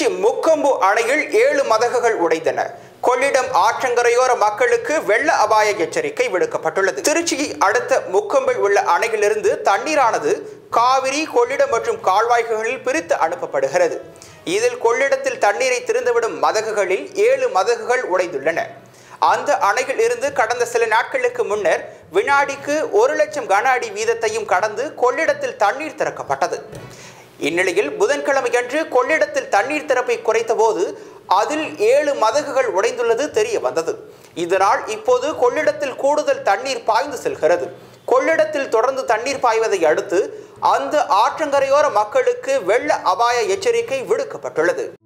திருச்சி முக்கொம்பு அணையில் ஏழு மதகுகள் உடைந்தன கொள்ளிடம் ஆற்றங்கரையோர மக்களுக்கு வெள்ள அபாய எச்சரிக்கை விடுக்கப்பட்டுள்ளது திருச்சியை அடுத்த முக்கொம்பில் உள்ள அணையிலிருந்து தண்ணீரானது காவிரி கொள்ளிடம் மற்றும் கால்வாய்களில் பிரித்து அனுப்பப்படுகிறது இதில் கொள்ளிடத்தில் தண்ணீரை திறந்துவிடும் மதகுகளில் ஏழு மதகுகள் உடைந்துள்ளன அந்த அணையில் இருந்து கடந்த சில நாட்களுக்கு முன்னர் வினாடிக்கு ஒரு லட்சம் கன அடி வீதத்தையும் கடந்து கொள்ளிடத்தில் தண்ணீர் திறக்கப்பட்டது இந்நிலையில் புதன்கிழமையன்று கொள்ளிடத்தில் தண்ணீர் திறப்பை குறைத்தபோது அதில் ஏழு மதகுகள் உடைந்துள்ளது தெரிய வந்தது இதனால் இப்போது கொள்ளிடத்தில் கூடுதல் தண்ணீர் பாய்ந்து செல்கிறது கொள்ளிடத்தில் தொடர்ந்து தண்ணீர் பாய்வதை அடுத்து அந்த ஆற்றங்கரையோர மக்களுக்கு வெள்ள அபாய எச்சரிக்கை விடுக்கப்பட்டுள்ளது